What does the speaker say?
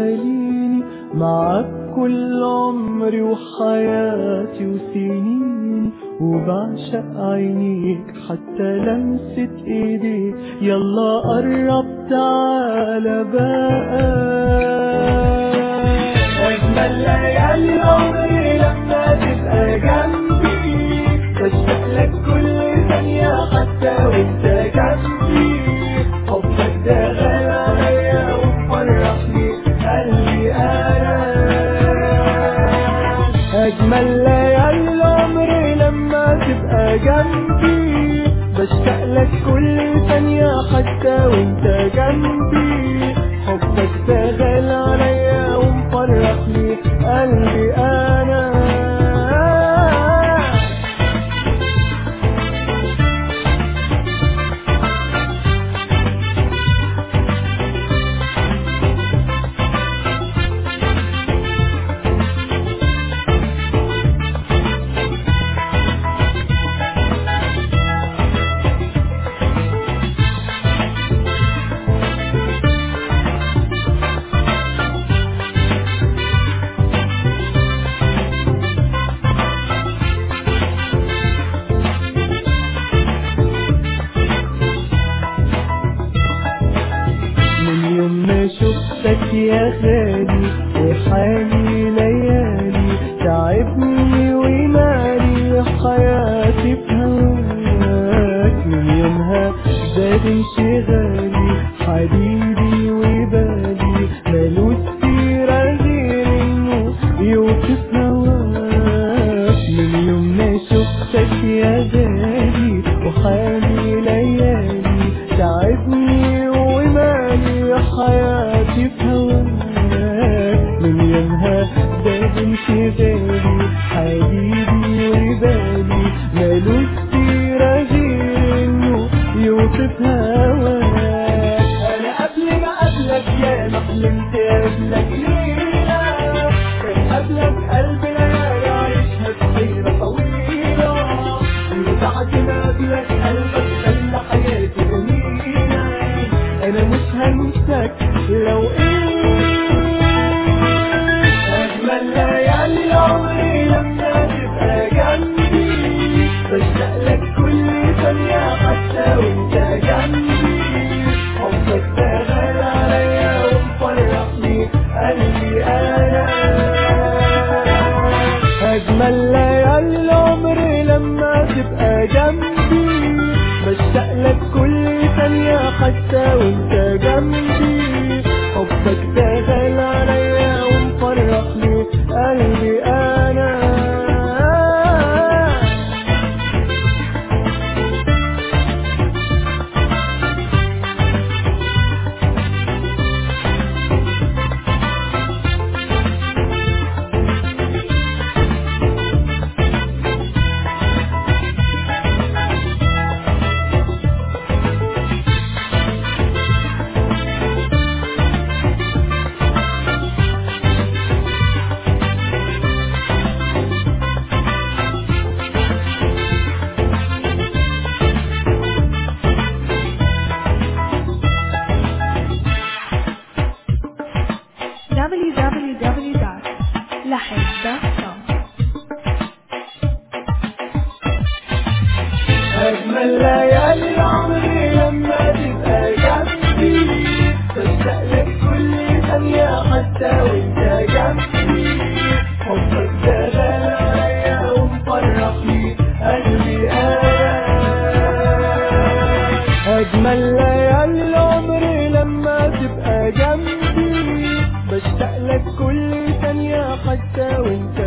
لياليني معاك كل عمري وحياتي وسنيني وبعشق عينيك حتى لمسة ايديك يلا قرب تعالى بقى أجمل ليالي عمري لما تبقى جنبي بشتاق لك كل ثانية حتى وانت جنبي حبك ده غالي عليا ومفرحني قلبي أنا أجمل ليالي عمري لما تبقى جنبي بشتاق لك كل ثانية حتى وانت جنبي حبك ده غالي عليا ومفرحني قلبي أنا من يوم ما شفتك يا غالي وحالي ليالي تعبني ومالي حياتي في هواك من يومها زاد انشغالي حبيبي وبالي مالوش سيرة غير انه يوصف هواك من يوم ما شفتك يا غالي وحالي ليالي تعبني ومالي حياتي في هواك من يومها زاد انشغالي حبيبي وبالي مالوش سيرة غير انه يوصف هواك انا قبل ما قبلك يا ما حلمت قبلك ليلة كان قبلك قلبي ليالي عايشها في حيرة طويلة وبعد ما قبلك قلبك خلى حياتي جميلة انا مش هنساك لو ايه اجمل ليالي عمري لما تبقى جنبي بشتاق لك كل ثانية حتى وانت جنبي حبك ده غالي عليا ومفرحني قلبي انا اجمل ليالي عمري لما تبقى جنبي بشتاق لك كل ثانية حتى وانت جنبي حبك ده غالي عليا ومفرحني قلبي انا www.lahid.com أجمل ليالي عمري لما تبقى جنبي بشتاق لك كل ثانية حتى وانت جنبي حبك ده غالي عليا ومفرحني قلبي أنا أجمل ليالي عمري لما تبقى جنبي بشتاق لك كل ثانية حتى وانت